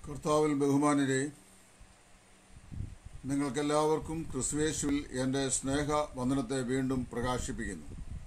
കർത്താവിൽ ബഹുമാനരെ നിങ്ങൾക്കെല്ലാവർക്കും ക്രിസ്തുവേശുവിൽ എൻ്റെ സ്നേഹ വന്ദനത്തെ വീണ്ടും പ്രകാശിപ്പിക്കുന്നു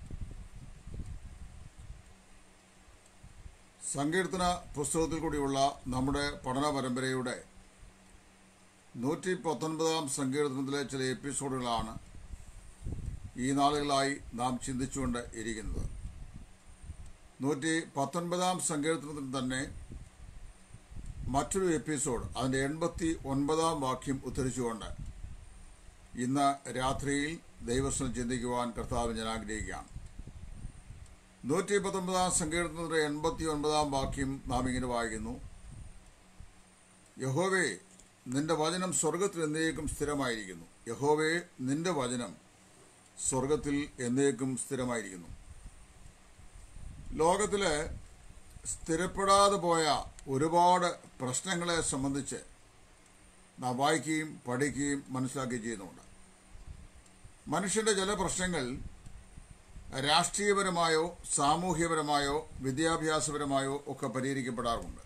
സങ്കീർത്തന പുസ്തകത്തിൽ കൂടിയുള്ള നമ്മുടെ പഠന പരമ്പരയുടെ നൂറ്റി പത്തൊൻപതാം സങ്കീർത്തനത്തിലെ ചില എപ്പിസോഡുകളാണ് ഈ നാളുകളായി നാം ചിന്തിച്ചുകൊണ്ട് ഇരിക്കുന്നത് നൂറ്റി പത്തൊൻപതാം സങ്കീർത്തനത്തിൽ തന്നെ മറ്റൊരു എപ്പിസോഡ് അതിൻ്റെ എൺപത്തി ഒൻപതാം വാക്യം ഉദ്ധരിച്ചുകൊണ്ട് ഇന്ന് രാത്രിയിൽ ദൈവസ്വം ചിന്തിക്കുവാൻ കർത്താവ് ഞാൻ ആഗ്രഹിക്കുകയാണ് നൂറ്റി പത്തൊൻപതാം സങ്കീർത്തനത്തിൻ്റെ എൺപത്തി ഒൻപതാം വാക്യം നാം ഇങ്ങനെ വായിക്കുന്നു യഹോവേ നിന്റെ വചനം സ്വർഗത്തിൽ എന്നേക്കും സ്ഥിരമായിരിക്കുന്നു യഹോവേ നിന്റെ വചനം സ്വർഗത്തിൽ എന്നേക്കും സ്ഥിരമായിരിക്കുന്നു ലോകത്തിലെ സ്ഥിരപ്പെടാതെ പോയ ഒരുപാട് പ്രശ്നങ്ങളെ സംബന്ധിച്ച് നാം വായിക്കുകയും പഠിക്കുകയും മനസ്സിലാക്കുകയും ചെയ്യുന്നുണ്ട് മനുഷ്യന്റെ ചില പ്രശ്നങ്ങൾ രാഷ്ട്രീയപരമായോ സാമൂഹ്യപരമായോ വിദ്യാഭ്യാസപരമായോ ഒക്കെ പരിഹരിക്കപ്പെടാറുണ്ട്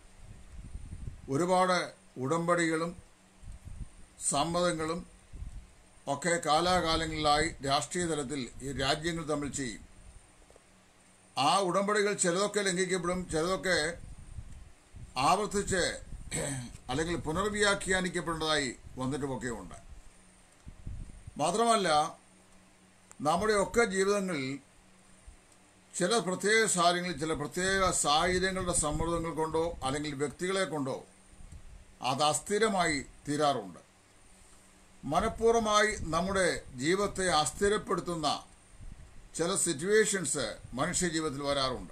ഒരുപാട് ഉടമ്പടികളും സമ്മതങ്ങളും ഒക്കെ കാലാകാലങ്ങളിലായി രാഷ്ട്രീയ തലത്തിൽ ഈ രാജ്യങ്ങൾ തമ്മിൽ ചെയ്യും ആ ഉടമ്പടികൾ ചിലതൊക്കെ ലംഘിക്കപ്പെടും ചിലതൊക്കെ ആവർത്തിച്ച് അല്ലെങ്കിൽ പുനർവ്യാഖ്യാനിക്കപ്പെടേണ്ടതായി വന്നിട്ടുമൊക്കെ ഉണ്ട് മാത്രമല്ല നമ്മുടെ ഒക്കെ ജീവിതങ്ങളിൽ ചില പ്രത്യേക സാഹചര്യങ്ങളിൽ ചില പ്രത്യേക സാഹചര്യങ്ങളുടെ സമ്മർദ്ദങ്ങൾ കൊണ്ടോ അല്ലെങ്കിൽ വ്യക്തികളെ കൊണ്ടോ അത് അസ്ഥിരമായി തീരാറുണ്ട് മനഃപൂർവ്വമായി നമ്മുടെ ജീവിതത്തെ അസ്ഥിരപ്പെടുത്തുന്ന ചില സിറ്റുവേഷൻസ് മനുഷ്യ ജീവിതത്തിൽ വരാറുണ്ട്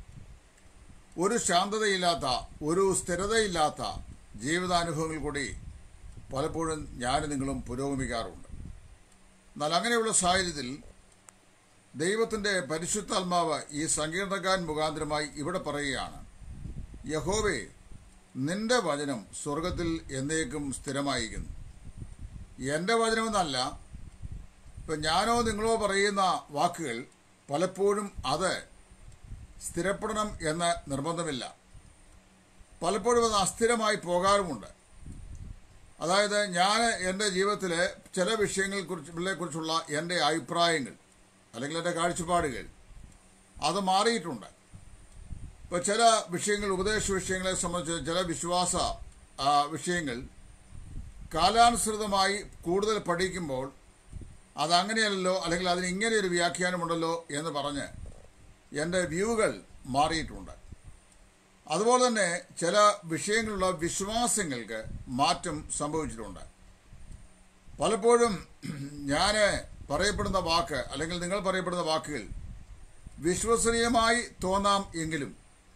ഒരു ശാന്തതയില്ലാത്ത ഒരു സ്ഥിരതയില്ലാത്ത ജീവിതാനുഭവങ്ങൾ കൂടി പലപ്പോഴും ഞാനും നിങ്ങളും പുരോഗമിക്കാറുണ്ട് എന്നാൽ അങ്ങനെയുള്ള സാഹചര്യത്തിൽ ദൈവത്തിൻ്റെ പരിശുദ്ധാത്മാവ് ഈ സങ്കീർണകാരൻ മുഖാന്തരമായി ഇവിടെ പറയുകയാണ് യഹോവേ നിന്റെ വചനം സ്വർഗത്തിൽ എന്നേക്കും സ്ഥിരമായിരിക്കുന്നു എൻ്റെ വചനമെന്നല്ല ഇപ്പം ഞാനോ നിങ്ങളോ പറയുന്ന വാക്കുകൾ പലപ്പോഴും അത് സ്ഥിരപ്പെടണം എന്ന് നിർബന്ധമില്ല പലപ്പോഴും അത് അസ്ഥിരമായി പോകാറുമുണ്ട് അതായത് ഞാൻ എൻ്റെ ജീവിതത്തിലെ ചില വിഷയങ്ങളെ കുറിച്ചുള്ള എൻ്റെ അഭിപ്രായങ്ങൾ അല്ലെങ്കിൽ എൻ്റെ കാഴ്ചപ്പാടുകൾ അത് മാറിയിട്ടുണ്ട് ഇപ്പോൾ ചില വിഷയങ്ങൾ ഉപദേശ വിഷയങ്ങളെ സംബന്ധിച്ച് ചില വിശ്വാസ വിഷയങ്ങൾ കാലാനുസൃതമായി കൂടുതൽ പഠിക്കുമ്പോൾ അതങ്ങനെയല്ലോ അല്ലെങ്കിൽ അതിന് ഇങ്ങനെ ഒരു വ്യാഖ്യാനമുണ്ടല്ലോ എന്ന് പറഞ്ഞ് എൻ്റെ വ്യൂകൾ മാറിയിട്ടുണ്ട് അതുപോലെ തന്നെ ചില വിഷയങ്ങളുള്ള വിശ്വാസങ്ങൾക്ക് മാറ്റം സംഭവിച്ചിട്ടുണ്ട് പലപ്പോഴും ഞാൻ പറയപ്പെടുന്ന വാക്ക് അല്ലെങ്കിൽ നിങ്ങൾ പറയപ്പെടുന്ന വാക്കുകൾ വിശ്വസനീയമായി തോന്നാം എങ്കിലും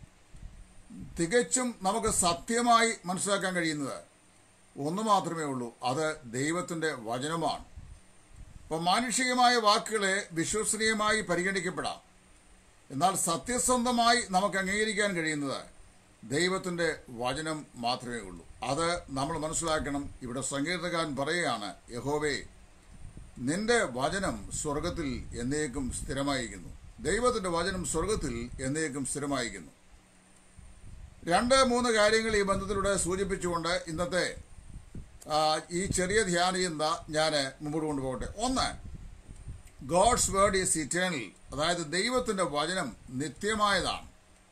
തികച്ചും നമുക്ക് സത്യമായി മനസ്സിലാക്കാൻ കഴിയുന്നത് ഒന്ന് മാത്രമേ ഉള്ളൂ അത് ദൈവത്തിൻ്റെ വചനമാണ് അപ്പോൾ മാനുഷികമായ വാക്കുകളെ വിശ്വസനീയമായി പരിഗണിക്കപ്പെടാം എന്നാൽ സത്യസന്ധമായി നമുക്ക് അംഗീകരിക്കാൻ കഴിയുന്നത് ദൈവത്തിൻ്റെ വചനം മാത്രമേ ഉള്ളൂ അത് നമ്മൾ മനസ്സിലാക്കണം ഇവിടെ സങ്കീർത്തകാരൻ പറയുകയാണ് യഹോവേ നിന്റെ വചനം സ്വർഗത്തിൽ എന്നേക്കും സ്ഥിരമായിരിക്കുന്നു ദൈവത്തിൻ്റെ വചനം സ്വർഗത്തിൽ എന്നേക്കും സ്ഥിരമായിരിക്കുന്നു രണ്ട് മൂന്ന് കാര്യങ്ങൾ ഈ ബന്ധത്തിലൂടെ സൂചിപ്പിച്ചുകൊണ്ട് ഇന്നത്തെ ഈ ചെറിയ ധ്യാനചിന്ത ഞാൻ മുമ്പോട്ട് കൊണ്ടുപോകട്ടെ ഒന്ന് ഗോഡ്സ് വേർഡ് ഈസ് ഇറ്റേണൽ അതായത് ദൈവത്തിൻ്റെ വചനം നിത്യമായതാണ്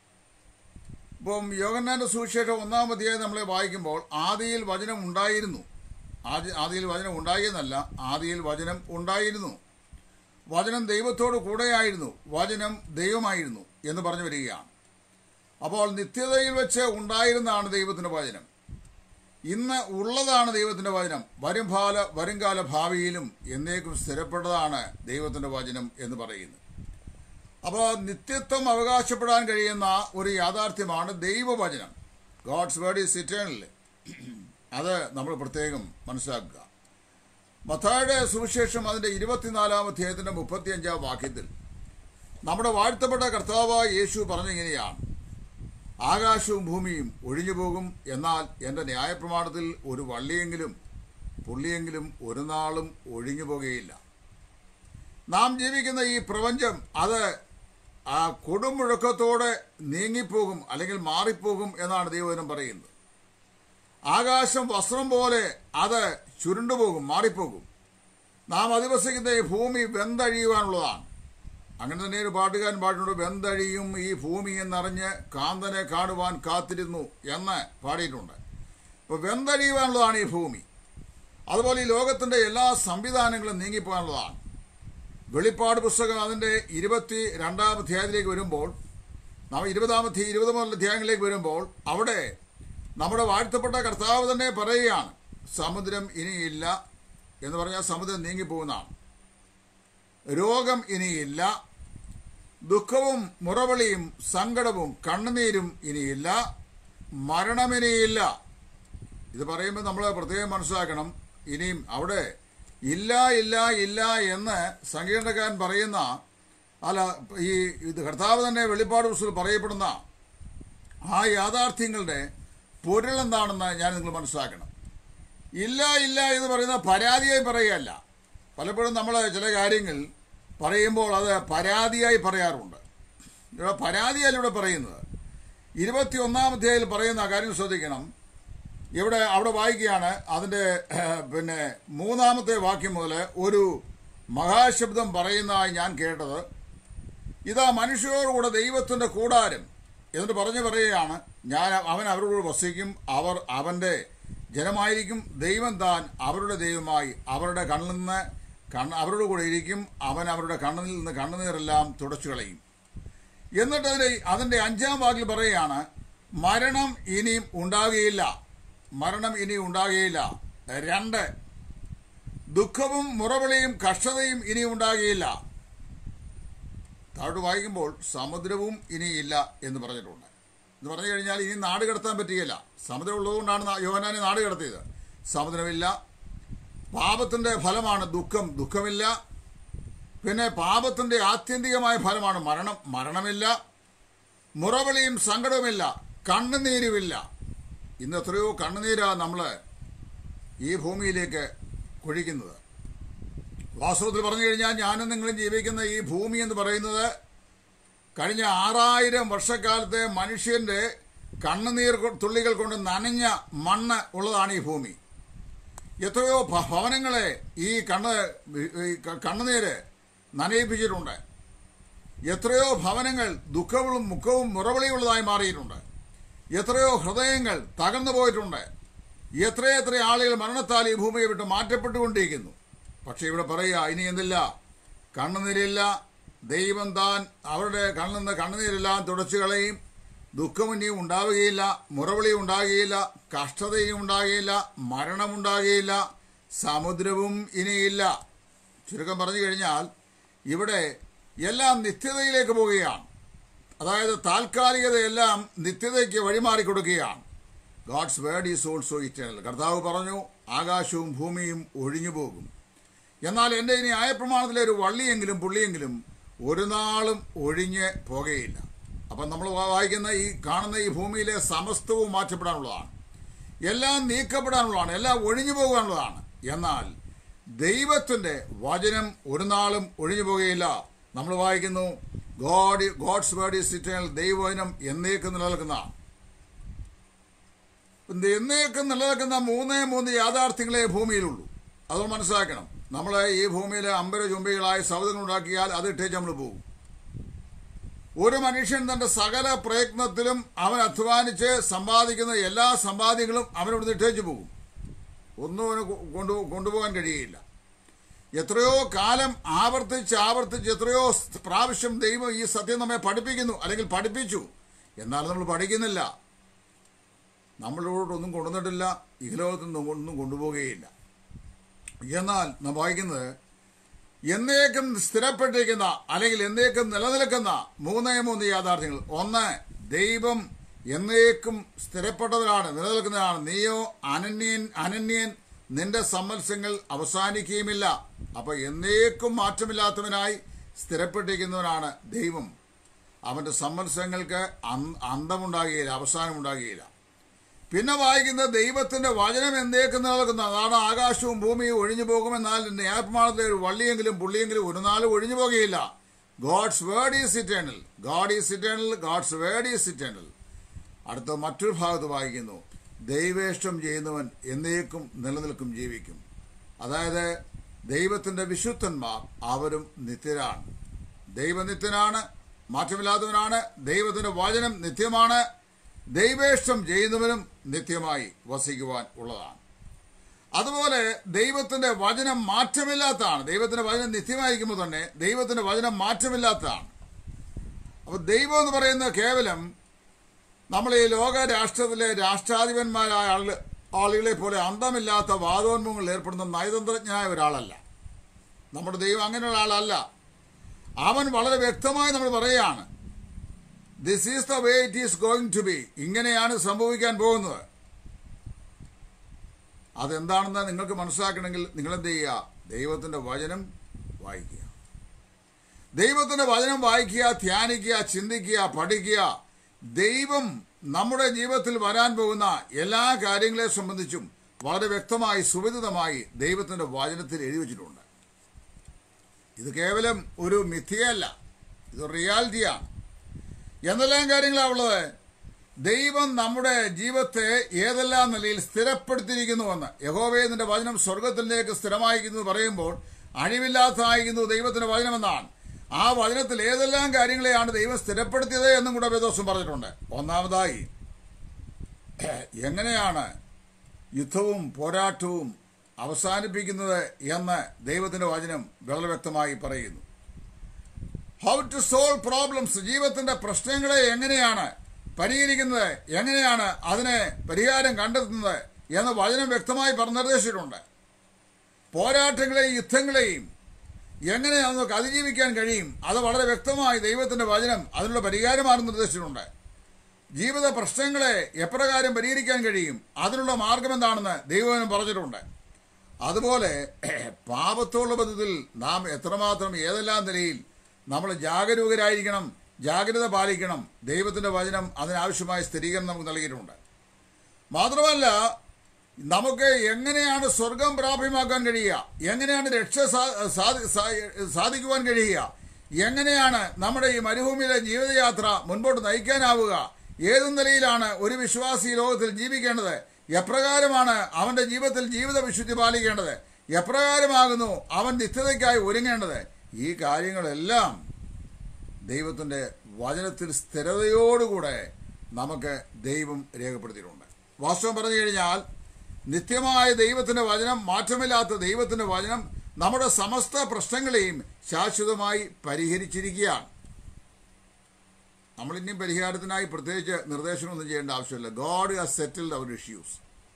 ഇപ്പം യോഗന്നാന്റെ സുവിശേഷം ഒന്നാം അധ്യായം നമ്മളെ വായിക്കുമ്പോൾ ആദിയിൽ വചനം ഉണ്ടായിരുന്നു ആദിയിൽ വചനം ഉണ്ടായെന്നല്ല ആദിയിൽ വചനം ഉണ്ടായിരുന്നു വചനം ദൈവത്തോട് കൂടെയായിരുന്നു വചനം ദൈവമായിരുന്നു എന്ന് പറഞ്ഞു വരികയാണ് അപ്പോൾ നിത്യതയിൽ വെച്ച് ഉണ്ടായിരുന്നതാണ് ദൈവത്തിൻ്റെ വചനം ഇന്ന് ഉള്ളതാണ് ദൈവത്തിൻ്റെ വചനം വരുംകാല വരുംകാല ഭാവിയിലും എന്നേക്കും സ്ഥിരപ്പെട്ടതാണ് ദൈവത്തിൻ്റെ വചനം എന്ന് പറയുന്നത് അപ്പോൾ നിത്യത്വം അവകാശപ്പെടാൻ കഴിയുന്ന ഒരു യാഥാർത്ഥ്യമാണ് ദൈവവചനം ഗോഡ്സ് വേർഡ് ഈസ് ഇറ്റേണൽ അത് നമ്മൾ പ്രത്യേകം മനസ്സിലാക്കുക മത്തായുടെ സുവിശേഷം അതിൻ്റെ ഇരുപത്തിനാലാം അധ്യായത്തിൻ്റെ മുപ്പത്തിയഞ്ചാം വാക്യത്തിൽ നമ്മുടെ വാഴ്ത്തപ്പെട്ട കർത്താവായ യേശു പറഞ്ഞിങ്ങനെയാണ് ആകാശവും ഭൂമിയും ഒഴിഞ്ഞു പോകും എന്നാൽ എൻ്റെ ന്യായപ്രമാണത്തിൽ ഒരു വള്ളിയെങ്കിലും പുള്ളിയെങ്കിലും ഒരു നാളും ഒഴിഞ്ഞു പോകുകയില്ല നാം ജീവിക്കുന്ന ഈ പ്രപഞ്ചം അത് ആ കൊടുമുഴക്കത്തോടെ നീങ്ങിപ്പോകും അല്ലെങ്കിൽ മാറിപ്പോകും എന്നാണ് ദൈവജനം പറയുന്നത് ആകാശം വസ്ത്രം പോലെ അത് ചുരുണ്ടുപോകും മാറിപ്പോകും നാം അധിവസിക്കുന്ന ഈ ഭൂമി വെന്തഴിയുവാനുള്ളതാണ് അങ്ങനെ തന്നെ ഒരു പാട്ടുകാരൻ പാട്ടുണ്ട് വെന്തഴിയും ഈ ഭൂമി എന്നറിഞ്ഞ് കാന്തനെ കാണുവാൻ കാത്തിരുന്നു എന്ന് പാടിയിട്ടുണ്ട് അപ്പോൾ വെന്തഴിയുവാനുള്ളതാണ് ഈ ഭൂമി അതുപോലെ ഈ ലോകത്തിന്റെ എല്ലാ സംവിധാനങ്ങളും നീങ്ങിപ്പോകാനുള്ളതാണ് വെളിപ്പാട് പുസ്തകം അതിന്റെ ഇരുപത്തി രണ്ടാം അധ്യായത്തിലേക്ക് വരുമ്പോൾ നാം ഇരുപതാമത്തെ ഇരുപത് മുതൽ അധ്യായങ്ങളിലേക്ക് വരുമ്പോൾ അവിടെ നമ്മുടെ വാഴ്ത്തപ്പെട്ട കർത്താവ് തന്നെ പറയുകയാണ് സമുദ്രം ഇനിയില്ല എന്ന് പറഞ്ഞാൽ സമുദ്രം നീങ്ങിപ്പോകുന്നതാണ് രോഗം ഇനിയില്ല ദുഃഖവും മുറവിളിയും സങ്കടവും കണ്ണുനീരും ഇനിയില്ല മരണമിനിയില്ല ഇത് പറയുമ്പോൾ നമ്മൾ പ്രത്യേകം മനസ്സിലാക്കണം ഇനിയും അവിടെ ഇല്ല ഇല്ല ഇല്ല എന്ന് സങ്കീർണക്കാരൻ പറയുന്ന അല്ല ഈ ഇത് കർത്താവ് തന്നെ വെളിപ്പാട് പുസ്തകത്തിൽ പറയപ്പെടുന്ന ആ യാഥാർത്ഥ്യങ്ങളുടെ പൊരുൾ എന്താണെന്ന് ഞാൻ നിങ്ങൾ മനസ്സിലാക്കണം ഇല്ല ഇല്ല എന്ന് പറയുന്ന പരാതിയായി പറയുകയല്ല പലപ്പോഴും നമ്മൾ ചില കാര്യങ്ങൾ പറയുമ്പോൾ അത് പരാതിയായി പറയാറുണ്ട് ഇവിടെ പരാതിയല്ല ഇവിടെ പറയുന്നത് ഇരുപത്തി ഒന്നാം അധ്യായത്തിൽ പറയുന്ന കാര്യം ശ്രദ്ധിക്കണം ഇവിടെ അവിടെ വായിക്കുകയാണ് അതിൻ്റെ ഏഹ്, പിന്നെ മൂന്നാമത്തെ വാക്യം മുതൽ ഒരു മഹാശബ്ദം പറയുന്നതായി ഞാൻ കേട്ടത് ഇതാ മനുഷ്യരോടുകൂടെ ദൈവത്തിന്റെ കൂടാരം എന്നിട്ട് പറഞ്ഞു പറയുകയാണ് ഞാൻ അവൻ അവരോട് വസിക്കും അവർ അവന്റെ ജനമായിരിക്കും ദൈവം താൻ അവരുടെ ദൈവമായി അവരുടെ കണ്ണിൽ നിന്ന് കണ്ണ് അവരുടെ കൂടെ ഇരിക്കും അവൻ അവരുടെ കണ്ണിൽ നിന്ന് കണ്ണുനീരെല്ലാം തുടച്ചു കളയും എന്നിട്ട് അതിന്റെ അതിന്റെ അഞ്ചാം വാക്കിൽ പറയുകയാണ് മരണം ഇനിയും ഉണ്ടാകുകയില്ല മരണം ഇനി ഉണ്ടാകുകയില്ല രണ്ട് ദുഃഖവും മുറവിളിയും കഷ്ടതയും ഇനി ഉണ്ടാകുകയില്ല താഴോട്ട് വായിക്കുമ്പോൾ സമുദ്രവും ഇനിയില്ല എന്ന് പറഞ്ഞിട്ടുണ്ട് എന്ന് പറഞ്ഞു കഴിഞ്ഞാൽ ഇനി നാട് കടത്താൻ പറ്റുകയില്ല സമുദ്രം ഉള്ളതുകൊണ്ടാണ് നാ- യോഹന്നാനെ നാട് കടത്തിയത് സമുദ്രമില്ല പാപത്തിന്റെ ഫലമാണ് ദുഃഖം ദുഃഖമില്ല പിന്നെ പാപത്തിന്റെ ആത്യന്തികമായ ഫലമാണ് മരണം മരണമില്ല മുറവിളിയും സങ്കടവുമില്ല കണ്ണുനീരുമില്ല ഇന്ന് എത്രയോ കണ്ണുനീരാ നമ്മൾ ഈ ഭൂമിയിലേക്ക് കുഴിക്കുന്നത് വാസ്തവത്തിൽ പറഞ്ഞു കഴിഞ്ഞാൽ ഞാനും നിങ്ങളും ജീവിക്കുന്ന ഈ ഭൂമി എന്ന് പറയുന്നത് കഴിഞ്ഞ ആറായിരം വർഷക്കാലത്തെ മനുഷ്യന്റെ കണ്ണുനീർ കൊ- തുള്ളികൾ കൊണ്ട് നനഞ്ഞ മണ്ണ് ഉള്ളതാണ് ഈ ഭൂമി എത്രയോ ഭ- ഭവനങ്ങളെ ഈ കണ്ണ് ഈ ക- കണ്ണുനീര് നനയിപ്പിച്ചിട്ടുണ്ട് എത്രയോ ഭവനങ്ങൾ ദുഃഖവും മുഖവും മുറവിളിയുള്ളതായി മാറിയിട്ടുണ്ട് എത്രയോ ഹൃദയങ്ങൾ തകർന്നു പോയിട്ടുണ്ട് എത്രയെത്ര ആളുകൾ മരണത്താൽ ഈ ഭൂമിയെ വിട്ട് മാറ്റപ്പെട്ടുകൊണ്ടിരിക്കുന്നു പക്ഷെ ഇവിടെ പറയുക ഇനി എന്തില്ല കണ്ണുനീരില്ല ദൈവം താൻ അവരുടെ കണ്ണിൽ നിന്ന് കണ്ണുനീരെല്ലാം തുടച്ചു കളയും ദുഃഖം ഇനിയും ഉണ്ടാവുകയില്ല മുറവിളി ഉണ്ടാകുകയില്ല കഷ്ടതയും ഉണ്ടാകുകയില്ല മരണമുണ്ടാകുകയില്ല സമുദ്രവും ഇനിയില്ല ചുരുക്കം പറഞ്ഞു കഴിഞ്ഞാൽ ഇവിടെ എല്ലാം നിത്യതയിലേക്ക് പോവുകയാണ് അതായത് താൽക്കാലികതയെല്ലാം നിത്യതയ്ക്ക് വഴിമാറി കൊടുക്കുകയാണ് God's word is also eternal കർത്താവ് പറഞ്ഞു ആകാശവും ഭൂമിയും ഒഴിഞ്ഞു പോകും എന്നാൽ എൻ്റെ ഇനി ആയപ്രമാണത്തിലെ ഒരു വള്ളിയെങ്കിലും പുള്ളിയെങ്കിലും ഒരു നാളും ഒഴിഞ്ഞ് പോകുകയില്ല അപ്പം നമ്മൾ വായിക്കുന്ന ഈ കാണുന്ന ഈ ഭൂമിയിലെ സമസ്തവും മാറ്റപ്പെടാനുള്ളതാണ് എല്ലാം നീക്കപ്പെടാനുള്ളതാണ് എല്ലാം ഒഴിഞ്ഞു പോകാനുള്ളതാണ് എന്നാൽ ദൈവത്തിന്റെ വചനം ഒരു നാളും ഒഴിഞ്ഞു പോകുകയില്ല നമ്മൾ വായിക്കുന്നു God God's word is eternal ദൈവവചനം എന്നേക്കും നിലനിൽക്കുന്നതാണ് ഇത് എന്നേക്കും നിലനിൽക്കുന്ന മൂന്നേ മൂന്ന് യാഥാർത്ഥ്യങ്ങളെ ഭൂമിയിലുള്ളൂ അത് മനസ്സിലാക്കണം നമ്മൾ ഈ ഭൂമിയിലെ അമ്പര ചുംബികളായ സൗദങ്ങൾ ഉണ്ടാക്കിയാൽ അത് ഇട്ടേച്ച് നമ്മൾ പോകും ഒരു മനുഷ്യൻ തന്റെ സകല പ്രയത്നത്തിലും അവൻ അധ്വാനിച്ച് സമ്പാദിക്കുന്ന എല്ലാ സമ്പാദ്യങ്ങളും അവനോട് ഇട്ടേച്ച് പോകും ഒന്നും അവന് കൊ- കൊണ്ടു കൊണ്ടുപോകാൻ കഴിയില്ല എത്രയോ കാലം ആവർത്തിച്ച് ആവർത്തിച്ച് എത്രയോ സ് പ്രാവശ്യം ദൈവം ഈ സത്യം നമ്മെ പഠിപ്പിക്കുന്നു അല്ലെങ്കിൽ പഠിപ്പിച്ചു എന്നാൽ നമ്മൾ പഠിക്കുന്നില്ല നമ്മളോടൊന്നും കൊണ്ടുവന്നിട്ടില്ല ഇഹലോകത്തിൽ നിന്നും ഒന്നും കൊണ്ടുപോവുകയില്ല എന്നാൽ നാം വായിക്കുന്നത് എന്നേക്കും സ്ഥിരപ്പെട്ടിരിക്കുന്ന അല്ലെങ്കിൽ എന്നേക്കും നിലനിൽക്കുന്ന മൂന്നേ മൂന്ന് യാഥാർത്ഥ്യങ്ങൾ ഒന്ന് ദൈവം എന്നേക്കും സ്ഥിരപ്പെട്ടവരാണ് നിലനിൽക്കുന്നതാണ് നീയോ അനന്യൻ അനന്യൻ നിന്റെ സമ്മത്സ്യങ്ങൾ അവസാനിക്കുകയുമില്ല അപ്പൊ എന്നേക്കും മാറ്റമില്ലാത്തവനായി സ്ഥിരപ്പെട്ടിരിക്കുന്നവനാണ് ദൈവം അവന്റെ സമ്മത്സ്യങ്ങൾക്ക് അന്ത- അന്തമുണ്ടാകുകയില്ല അവസാനമുണ്ടാകുകയില്ല പിന്നെ വായിക്കുന്നത് ദൈവത്തിന്റെ വചനം എന്തേക്കും നിലനിൽക്കുന്ന അതാണ് ആകാശവും ഭൂമിയും ഒഴിഞ്ഞു പോകുമെന്നാൽ ന്യായപ്രമാണത്തിലെ ഒരു വള്ളിയെങ്കിലും പുള്ളിയെങ്കിലും ഒരു നാളും ഒഴിഞ്ഞു പോകുകയില്ല God's word is eternal God is eternal God's word is eternal അടുത്ത മറ്റൊരു ഭാഗത്ത് വായിക്കുന്നു ദൈവേഷ്ടം ചെയ്യുന്നവൻ എന്നേക്കും നിലനിൽക്കും ജീവിക്കും അതായത് ദൈവത്തിന്റെ വിശുദ്ധന്മാർ അവരും നിത്യരാണ് ദൈവനിത്യനാണ് മാറ്റമില്ലാത്തവനാണ് ദൈവത്തിന്റെ വചനം നിത്യമാണ് ദൈവേഷ്ടം ചെയ്യുന്നവനും നിത്യമായി വസിക്കുവാൻ ഉള്ളതാണ് അതുപോലെ ദൈവത്തിന്റെ വചനം മാറ്റമില്ലാത്തതാണ് ദൈവത്തിന്റെ വചനം നിത്യമായിരിക്കുമ്പോൾ തന്നെ ദൈവത്തിന്റെ വചനം മാറ്റമില്ലാത്തതാണ് അപ്പൊ ദൈവം എന്ന് പറയുന്നത് കേവലം നമ്മൾ ഈ ലോക രാഷ്ട്രത്തിലെ രാഷ്ട്രാധിപന്മാരായ ആള് ആളുകളെ പോലെ അന്തമില്ലാത്ത വാദോന്മുഖങ്ങളിൽ ഏർപ്പെടുന്ന നയതന്ത്രജ്ഞനായ ഒരാളല്ല നമ്മുടെ ദൈവം അങ്ങനെയുള്ള ആളല്ല അവൻ വളരെ വ്യക്തമായി നമ്മൾ പറയുകയാണ് this is the way it is going to be ഇങ്ങനെയാണ് സംഭവിക്കാൻ പോകുന്നത് അതെന്താണെന്ന് നിങ്ങൾക്ക് മനസ്സിലാക്കണമെങ്കിൽ നിങ്ങൾ എന്ത് ചെയ്യുക ദൈവത്തിന്റെ വചനം വായിക്കുക ദൈവത്തിന്റെ വചനം വായിക്കുക ധ്യാനിക്കുക ചിന്തിക്കുക പഠിക്കുക ദൈവം നമ്മുടെ ജീവിതത്തിൽ വരാൻ പോകുന്ന എല്ലാ കാര്യങ്ങളെ സംബന്ധിച്ചും വളരെ വ്യക്തമായി സുവിദിതമായി ദൈവത്തിന്റെ വചനത്തിൽ എഴുതി വച്ചിട്ടുണ്ട് ഇത് കേവലം ഒരു മിഥ്യയല്ല ഇത് റിയാലിറ്റിയാണ് എന്തെല്ലാം കാര്യങ്ങളാണ് ഉള്ളത് ദൈവം നമ്മുടെ ജീവിതത്തെ ഏതെല്ലാം നിലയിൽ സ്ഥിരപ്പെടുത്തിയിരിക്കുന്നുവെന്ന് യഹോവേ നിന്റെ വചനം സ്വർഗത്തിലേക്ക് സ്ഥിരമായിരിക്കുന്നു പറയുമ്പോൾ അഴിവില്ലാത്തതായിരിക്കുന്നു ദൈവത്തിന്റെ വചനമെന്നാണ് ആ വചനത്തിൽ ഏതെല്ലാം കാര്യങ്ങളെയാണ് ദൈവം സ്ഥിരപ്പെടുത്തിയത് എന്നും കൂടെ വേദോസം പറഞ്ഞിട്ടുണ്ട് ഒന്നാമതായി എങ്ങനെയാണ് യുദ്ധവും പോരാട്ടവും അവസാനിപ്പിക്കുന്നത് എന്ന് ദൈവത്തിന്റെ വചനം വളരെ വ്യക്തമായി പറയുന്നു ഹൗ ടു സോൾവ് പ്രോബ്ലംസ് ജീവിതത്തിന്റെ പ്രശ്നങ്ങളെ എങ്ങനെയാണ് പരിഹരിക്കുന്നത് എങ്ങനെയാണ് അതിനെ പരിഹാരം കണ്ടെത്തുന്നത് എന്ന് വചനം വ്യക്തമായി പറഞ്ഞു നിർദ്ദേശിച്ചിട്ടുണ്ട് പോരാട്ടങ്ങളെയും യുദ്ധങ്ങളെയും എങ്ങനെ നമുക്ക് അതിജീവിക്കാൻ കഴിയും അത് വളരെ വ്യക്തമായി ദൈവത്തിന്റെ വചനം അതിനുള്ള പരിഹാരമാണ് നിർദ്ദേശിച്ചിട്ടുണ്ട് ജീവിത പ്രശ്നങ്ങളെ എപ്രകാരം പരിഹരിക്കാൻ കഴിയും അതിനുള്ള മാർഗം എന്താണെന്ന് ദൈവം പറഞ്ഞിട്ടുണ്ട് അതുപോലെ പാപത്തോടുള്ള ബന്ധത്തിൽ നാം എത്രമാത്രം ഏതെല്ലാം നിലയിൽ നമ്മൾ ജാഗരൂകരായിരിക്കണം ജാഗ്രത പാലിക്കണം ദൈവത്തിന്റെ വചനം അതിനാവശ്യമായ സ്ഥിരീകരണം നമുക്ക് നൽകിയിട്ടുണ്ട് മാത്രമല്ല നമുക്ക് എങ്ങനെയാണ് സ്വർഗം പ്രാപ്യമാക്കാൻ കഴിയുക എങ്ങനെയാണ് രക്ഷ സാ- സാധി- സാ- സാധിക്കുവാൻ കഴിയുക എങ്ങനെയാണ് നമ്മുടെ ഈ മരുഭൂമിയിലെ ജീവിതയാത്ര മുൻപോട്ട് നയിക്കാനാവുക ഏത് നിലയിലാണ് ഒരു വിശ്വാസി ഈ ലോകത്തിൽ ജീവിക്കേണ്ടത് എപ്രകാരമാണ് അവന്റെ ജീവിതത്തിൽ ജീവിത വിശുദ്ധി പാലിക്കേണ്ടത് എപ്രകാരമാകുന്നു അവൻ നിത്യതയ്ക്കായി ഒരുങ്ങേണ്ടത് ഈ കാര്യങ്ങളെല്ലാം ദൈവത്തിന്റെ വചനത്തിൽ സ്ഥിരതയോടുകൂടെ നമുക്ക് ദൈവം രേഖപ്പെടുത്തിയിട്ടുണ്ട് വാസ്തവം പറഞ്ഞു കഴിഞ്ഞാൽ നിത്യമായ ദൈവത്തിന്റെ വചനം മാറ്റമില്ലാത്ത ദൈവത്തിന്റെ വചനം നമ്മുടെ സമസ്ത പ്രശ്നങ്ങളെയും ശാശ്വതമായി പരിഹരിച്ചിരിക്കുകയാണ് നമ്മൾ ഇനിയും പരിഹാരത്തിനായി പ്രത്യേകിച്ച് നിർദ്ദേശനമൊന്നും ചെയ്യേണ്ട ആവശ്യമില്ല God has settled our issues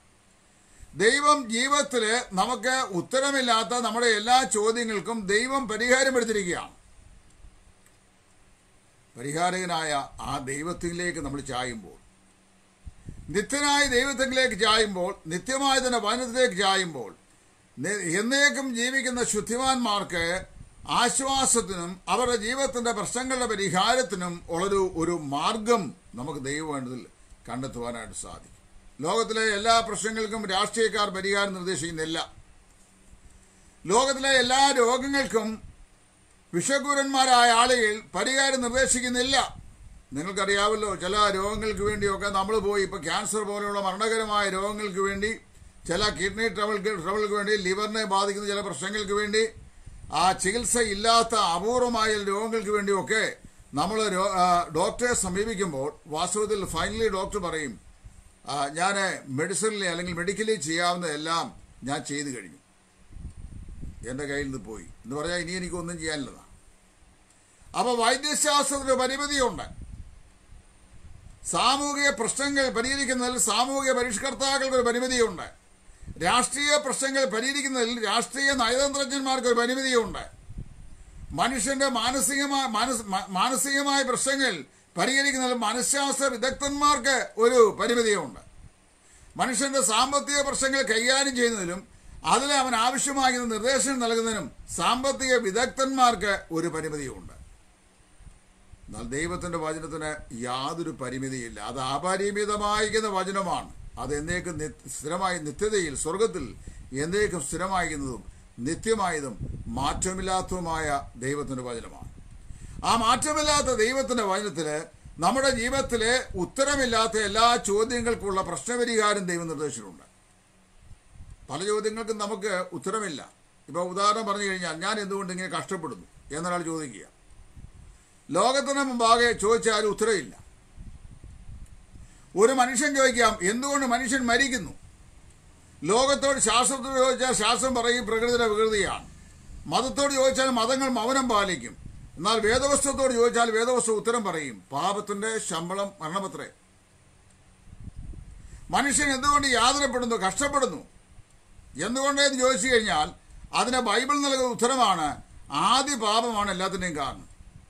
ദൈവം ജീവിതത്തിൽ നമുക്ക് ഉത്തരമില്ലാത്ത നമ്മുടെ എല്ലാ ചോദ്യങ്ങൾക്കും ദൈവം പരിഹാരമെടുത്തിരിക്കുകയാണ് പരിഹാരകനായ ആ ദൈവത്തിലേക്ക് നമ്മൾ ചായുമ്പോൾ നിത്യനായ ദൈവത്തിലേക്ക് ചായുമ്പോൾ നിത്യമായ തന്നെ വചനത്തിലേക്ക് ചായുമ്പോൾ നി- എന്നേക്കും ജീവിക്കുന്ന ശുദ്ധിമാന്മാർക്ക് ആശ്വാസത്തിനും അവരുടെ ജീവിതത്തിന്റെ പ്രശ്നങ്ങളുടെ പരിഹാരത്തിനും ഉള്ളൊരു ഒരു മാർഗം നമുക്ക് ദൈവവേണ്ടതിൽ കണ്ടെത്തുവാനായിട്ട് സാധിക്കും ലോകത്തിലെ എല്ലാ പ്രശ്നങ്ങൾക്കും രാഷ്ട്രീയക്കാർ പരിഹാരം നിർദ്ദേശിക്കുന്നില്ല ലോകത്തിലെ എല്ലാ രോഗങ്ങൾക്കും വിഷഗുരന്മാരായ ആളുകൾ പരിഹാരം നിർദ്ദേശിക്കുന്നില്ല നിങ്ങൾക്കറിയാമല്ലോ ചില രോഗങ്ങൾക്ക് വേണ്ടിയൊക്കെ നമ്മൾ പോയി ഇപ്പോൾ ക്യാൻസർ പോലെയുള്ള മരണകരമായ രോഗങ്ങൾക്ക് വേണ്ടി ചില കിഡ്നി ട്രബിൾക്ക് ട്രബിൾക്ക് വേണ്ടി ലിവറിനെ ബാധിക്കുന്ന ചില പ്രശ്നങ്ങൾക്ക് വേണ്ടി ആ ചികിത്സ ഇല്ലാത്ത അപൂർവമായ രോഗങ്ങൾക്ക് വേണ്ടിയൊക്കെ നമ്മൾ രോ- ആ, ഡോക്ടറെ സമീപിക്കുമ്പോൾ വാസ്തവത്തിൽ ഫൈനലി ഡോക്ടർ പറയും ഞാൻ മെഡിസിനിലെ അല്ലെങ്കിൽ മെഡിക്കലി ചെയ്യാവുന്നതെല്ലാം ഞാൻ ചെയ്തു കഴിഞ്ഞു എൻ്റെ കയ്യിൽ നിന്ന് പോയി എന്ന് പറഞ്ഞാൽ ഇനി എനിക്കൊന്നും ചെയ്യാനില്ലതാണ് അപ്പൊ വൈദ്യശാസ്ത്രത്തിന് പരിമിതിയുണ്ട് സാമൂഹിക പ്രശ്നങ്ങൾ പരിഹരിക്കുന്നതിൽ സാമൂഹിക പരിഷ്കർത്താക്കൾക്ക് ഒരു പരിമിതിയുണ്ട് രാഷ്ട്രീയ പ്രശ്നങ്ങൾ പരിഹരിക്കുന്നതിൽ രാഷ്ട്രീയ നയതന്ത്രജ്ഞന്മാർക്ക് ഒരു പരിമിതിയുണ്ട് മനുഷ്യന്റെ മാനസികമായ മാനസ- മാ- മാനസികമായ പ്രശ്നങ്ങൾ പരിഹരിക്കുന്നതിൽ മനഃശാസ്ത്ര വിദഗ്ധന്മാർക്ക് ഒരു പരിമിതിയുണ്ട് മനുഷ്യന്റെ സാമ്പത്തിക പ്രശ്നങ്ങൾ കൈകാര്യം ചെയ്യുന്നതിലും അതിൽ അവൻ ആവശ്യമായ നിർദ്ദേശം നൽകുന്നതിനും സാമ്പത്തിക വിദഗ്ധന്മാർക്ക് ഒരു പരിമിതിയുണ്ട് എന്നാൽ ദൈവത്തിന്റെ വചനത്തിന് യാതൊരു പരിമിതിയില്ല അത് അപരിമിതമായിരിക്കുന്ന വചനമാണ് അത് എന്നേക്കും നി- സ്ഥിരമായി നിത്യതയിൽ സ്വർഗത്തിൽ എന്നേക്കും സ്ഥിരമായിരിക്കുന്നതും നിത്യമായതും മാറ്റമില്ലാത്തതുമായ ദൈവത്തിന്റെ വചനമാണ് ആ മാറ്റമില്ലാത്ത ദൈവത്തിന്റെ വചനത്തിന് നമ്മുടെ ജീവിതത്തിലെ ഉത്തരമില്ലാത്ത എല്ലാ ചോദ്യങ്ങൾക്കുള്ള പ്രശ്നപരിഹാരം ദൈവം നിർദ്ദേശിച്ചിട്ടുണ്ട് പല ചോദ്യങ്ങൾക്കും നമുക്ക് ഉത്തരമില്ല ഇപ്പോൾ ഉദാഹരണം പറഞ്ഞു കഴിഞ്ഞാൽ ഞാൻ എന്തുകൊണ്ട് ഇങ്ങനെ കഷ്ടപ്പെടുന്നു എന്നൊരാൾ ചോദിക്കുക ലോകത്തിന് മുമ്പാകെ ചോദിച്ചാൽ ഉത്തരവില്ല ഒരു മനുഷ്യൻ ചോദിക്കാം എന്തുകൊണ്ട് മനുഷ്യൻ മരിക്കുന്നു ലോകത്തോട് ശാസ്ത്രത്തോട് ചോദിച്ചാൽ ശാസ്ത്രം പറയും പ്രകൃതിയുടെ വികൃതിയാണ് മതത്തോട് ചോദിച്ചാൽ മതങ്ങൾ മൗനം പാലിക്കും എന്നാൽ വേദവസ്തുത്തോട് ചോദിച്ചാൽ വേദവസ്തു ഉത്തരം പറയും പാപത്തിന്റെ ശമ്പളം മരണപത്രേ മനുഷ്യൻ എന്തുകൊണ്ട് യാതനപ്പെടുന്നു കഷ്ടപ്പെടുന്നു എന്തുകൊണ്ട് എന്ന് ചോദിച്ചു കഴിഞ്ഞാൽ അതിന് ബൈബിൾ നൽകുന്ന ഉത്തരമാണ് ആദ്യ പാപമാണ് എല്ലാത്തിൻ്റെയും കാരണം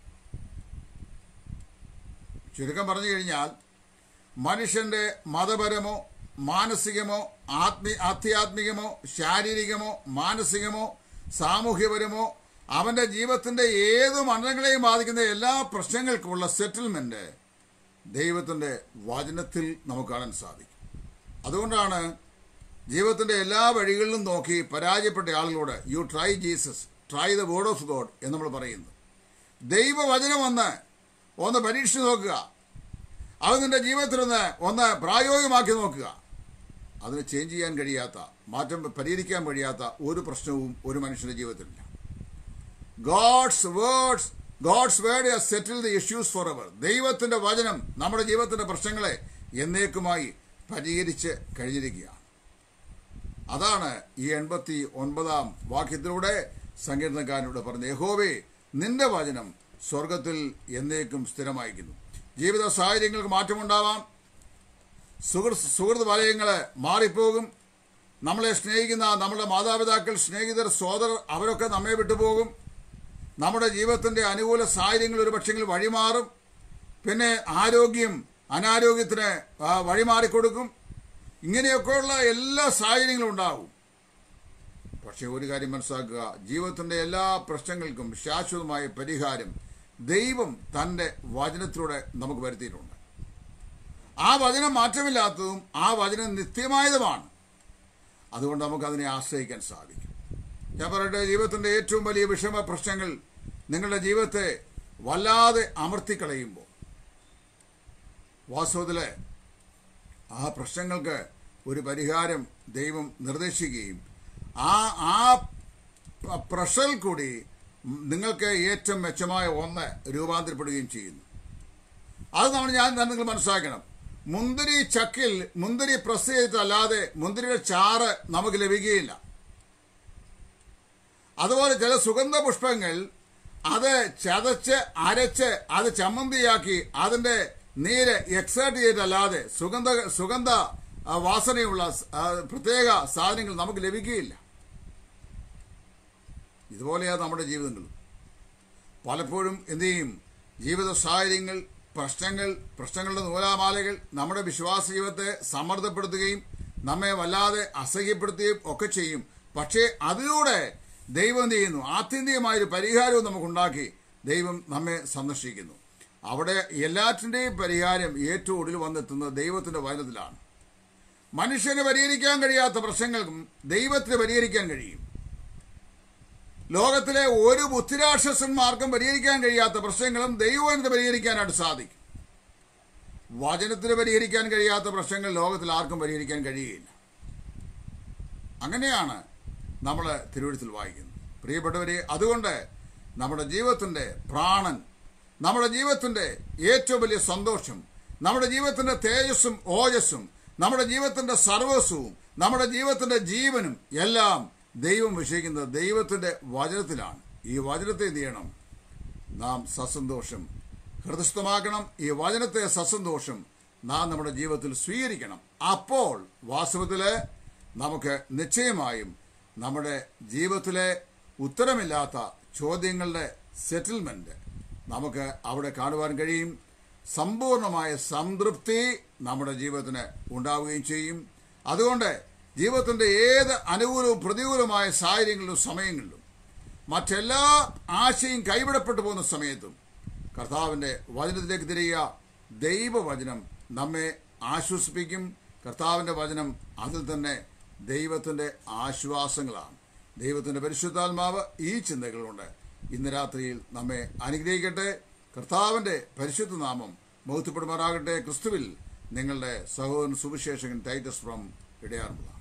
ചുരുക്കം പറഞ്ഞു കഴിഞ്ഞാൽ മനുഷ്യന്റെ മതപരമോ മാനസികമോ ആത്മീ ആധ്യാത്മികമോ ശാരീരികമോ മാനസികമോ സാമൂഹ്യപരമോ അവന്റെ ജീവിതത്തിന്റെ ഏത് മണ്ഡലങ്ങളെയും ബാധിക്കുന്ന എല്ലാ പ്രശ്നങ്ങൾക്കുമുള്ള സെറ്റിൽമെന്റ് ദൈവത്തിന്റെ വചനത്തിൽ നമുക്ക് കാണാൻ സാധിക്കും അതുകൊണ്ടാണ് ജീവിതത്തിന്റെ എല്ലാ വഴികളിലും നോക്കി പരാജയപ്പെട്ട ആളുകളോട് you try Jesus try the word of God എന്ന് നമ്മൾ പറയുന്നത് ദൈവവചനം ഒന്ന് ഒന്ന് പരീക്ഷിച്ച് നോക്കുക അത് നിന്റെ ജീവിതത്തിൽ നിന്ന് ഒന്ന് പ്രായോഗികമാക്കി നോക്കുക അതിന് ചേഞ്ച് ചെയ്യാൻ കഴിയാത്ത മാറ്റം പരിഹരിക്കാൻ കഴിയാത്ത ഒരു പ്രശ്നവും ഒരു മനുഷ്യന്റെ ജീവിതത്തിലില്ല God's words God's word settle the issues forever ദൈവത്തിന്റെ വചനം നമ്മുടെ ജീവിതത്തിന്റെ പ്രശ്നങ്ങളെ എന്നേക്കുമായി പരിഹരിച്ച് കഴിഞ്ഞിരിക്കുകയാണ് അതാണ് ഈ എൺപത്തി ഒൻപതാം വാക്യത്തിലൂടെ സങ്കീർത്തനക്കാരനോട് പറഞ്ഞത് യഹോവേ നിന്റെ വചനം സ്വർഗത്തിൽ എന്നേക്കും സ്ഥിരമായിരിക്കുന്നു ജീവിത സാഹചര്യങ്ങൾക്ക് മാറ്റമുണ്ടാവാം സുഹൃത്ത് സുഹൃത്ത് വലയങ്ങൾ മാറിപ്പോകും നമ്മളെ സ്നേഹിക്കുന്ന നമ്മുടെ മാതാപിതാക്കൾ സ്നേഹിതർ സോദരർ അവരൊക്കെ നമ്മെ വിട്ടുപോകും നമ്മുടെ ജീവിതത്തിന്റെ അനുകൂല സാഹചര്യങ്ങൾ ഒരു പക്ഷെങ്കിൽ വഴിമാറും പിന്നെ ആരോഗ്യം അനാരോഗ്യത്തിന് ആ, വഴിമാറിക്കൊടുക്കും ഇങ്ങനെയൊക്കെയുള്ള എല്ലാ സാഹചര്യങ്ങളും ഉണ്ടാവും പക്ഷെ ഒരു കാര്യം മനസ്സിലാക്കുക ജീവിതത്തിന്റെ എല്ലാ പ്രശ്നങ്ങൾക്കും ശാശ്വതമായ പരിഹാരം ദൈവം തന്റെ വചനത്തിലൂടെ നമുക്ക് വരുത്തിയിട്ടുണ്ട് ആ വചനം മാറ്റമില്ലാത്തതും ആ വചനം നിത്യമായതുമാണ് അതുകൊണ്ട് നമുക്ക് അതിനെ ആശ്രയിക്കാൻ സാധിക്കും ഞാൻ പറയട്ടെ ജീവിതത്തിന്റെ ഏറ്റവും വലിയ വിഷമ പ്രശ്നങ്ങൾ നിങ്ങളുടെ ജീവിതത്തെ വല്ലാതെ അമർത്തിക്കളയുമ്പോൾ വാസ്തവത്തില് ആ പ്രശ്നങ്ങൾക്ക് ഒരു പരിഹാരം ദൈവം നിർദ്ദേശിക്കുകയും ആ ആ പ്രഷറിൽ കൂടി നിങ്ങൾക്ക് ഏറ്റവും മെച്ചമായ ഒന്ന് രൂപാന്തരപ്പെടുകയും ചെയ്യുന്നു അത് നമ്മൾ ഞാൻ നിങ്ങൾ മനസ്സിലാക്കണം മുന്തിരി ചക്കിൽ മുന്തിരി പ്രസ് ചെയ്തിട്ടല്ലാതെ മുന്തിരിയുടെ ചാറ് നമുക്ക് ലഭിക്കുകയില്ല അതുപോലെ ചില സുഗന്ധ പുഷ്പങ്ങൾ അത് ചതച്ച് അരച്ച് അത് ചമ്മന്തിയാക്കി അതിന്റെ നീര് എക്സേർട്ട് ചെയ്തിട്ടല്ലാതെ സുഗന്ധ സുഗന്ധ ആ, വാസനയുള്ള സ്- ആ, പ്രത്യേക സാധനങ്ങൾ നമുക്ക് ലഭിക്കുകയില്ല ഇതുപോലെയാണ് നമ്മുടെ ജീവിതങ്ങളും പലപ്പോഴും എന്ത് ചെയ്യും ജീവിത സാഹചര്യങ്ങൾ പ്രശ്നങ്ങൾ പ്രശ്നങ്ങളുടെ നൂലാമാലകൾ നമ്മുടെ വിശ്വാസ ജീവിതത്തെ സമ്മർദ്ദപ്പെടുത്തുകയും നമ്മെ വല്ലാതെ അസഹ്യപ്പെടുത്തുകയും ഒക്കെ ചെയ്യും പക്ഷേ അതിലൂടെ ദൈവം എന്ത് ചെയ്യുന്നു ആത്യന്തികമായൊരു പരിഹാരവും നമുക്കുണ്ടാക്കി ദൈവം നമ്മെ സന്ദർശിക്കുന്നു അവിടെ എല്ലാറ്റിൻ്റെയും പരിഹാരം ഏറ്റവും ഒടുവിൽ വന്നെത്തുന്നത് ദൈവത്തിന്റെ വചനത്തിലാണ് മനുഷ്യന് പരിഹരിക്കാൻ കഴിയാത്ത പ്രശ്നങ്ങൾക്കും ദൈവത്തിന് പരിഹരിക്കാൻ കഴിയും ലോകത്തിലെ ഒരു ബുദ്ധിരാക്ഷസന്മാർക്കും പരിഹരിക്കാൻ കഴിയാത്ത പ്രശ്നങ്ങളും ദൈവത്തിന് പരിഹരിക്കാനായിട്ട് സാധിക്കും വചനത്തിന് പരിഹരിക്കാൻ കഴിയാത്ത പ്രശ്നങ്ങൾ ലോകത്തിൽ ആർക്കും പരിഹരിക്കാൻ കഴിയുകയില്ല അങ്ങനെയാണ് നമ്മൾ തിരുവഴുത്തിൽ വായിക്കുന്നത് പ്രിയപ്പെട്ടവരെ അതുകൊണ്ട് നമ്മുടെ ജീവിതത്തിന്റെ പ്രാണൻ നമ്മുടെ ജീവിതത്തിന്റെ ഏറ്റവും വലിയ സന്തോഷം നമ്മുടെ ജീവിതത്തിന്റെ തേജസ്സും ഓജസ്സും നമ്മുടെ ജീവിതത്തിന്റെ സർവസ്വവും നമ്മുടെ ജീവിതത്തിന്റെ ജീവനും എല്ലാം ദൈവം വിഷയിക്കുന്നത് ദൈവത്തിന്റെ വചനത്തിലാണ് ഈ വചനത്തെ എന്ത് ചെയ്യണം നാം സസന്തോഷം ഹൃദയസ്ഥമാക്കണം ഈ വചനത്തെ സസന്തോഷം നാം നമ്മുടെ ജീവിതത്തിൽ സ്വീകരിക്കണം അപ്പോൾ വാസ്തവത്തില് നമുക്ക് നിശ്ചയമായും നമ്മുടെ ജീവിതത്തിലെ ഉത്തരമില്ലാത്ത ചോദ്യങ്ങളുടെ സെറ്റിൽമെന്റ് നമുക്ക് അവിടെ കാണുവാൻ കഴിയും സമ്പൂർണമായ സംതൃപ്തി നമ്മുടെ ജീവിതത്തിന് ഉണ്ടാവുകയും ചെയ്യും അതുകൊണ്ട് ജീവിതത്തിന്റെ ഏത് അനുകൂലവും പ്രതികൂലമായ സാഹചര്യങ്ങളിലും സമയങ്ങളിലും മറ്റെല്ലാ ആശയും കൈവിടപ്പെട്ടു പോകുന്ന സമയത്തും കർത്താവിന്റെ വചനത്തിലേക്ക് തിരിയുക ദൈവവചനം നമ്മെ ആശ്വസിപ്പിക്കും കർത്താവിന്റെ വചനം അതിൽ തന്നെ ദൈവത്തിന്റെ ആശ്വാസങ്ങളാണ് ദൈവത്തിന്റെ പരിശുദ്ധാത്മാവ് ഈ ചിന്തകളുണ്ട് ഇന്ന് രാത്രിയിൽ നമ്മെ അനുഗ്രഹിക്കട്ടെ കർത്താവിന്റെ പരിശുദ്ധ നാമം ബൗദ്ധപ്പെടുമാറാകട്ടെ ക്രിസ്തുവിൽ നിങ്ങളുടെ സഹോദരൻ സുവിശേഷകൻ ടൈറ്റസ് ഫ്രം ഇടയാറുമുള്ള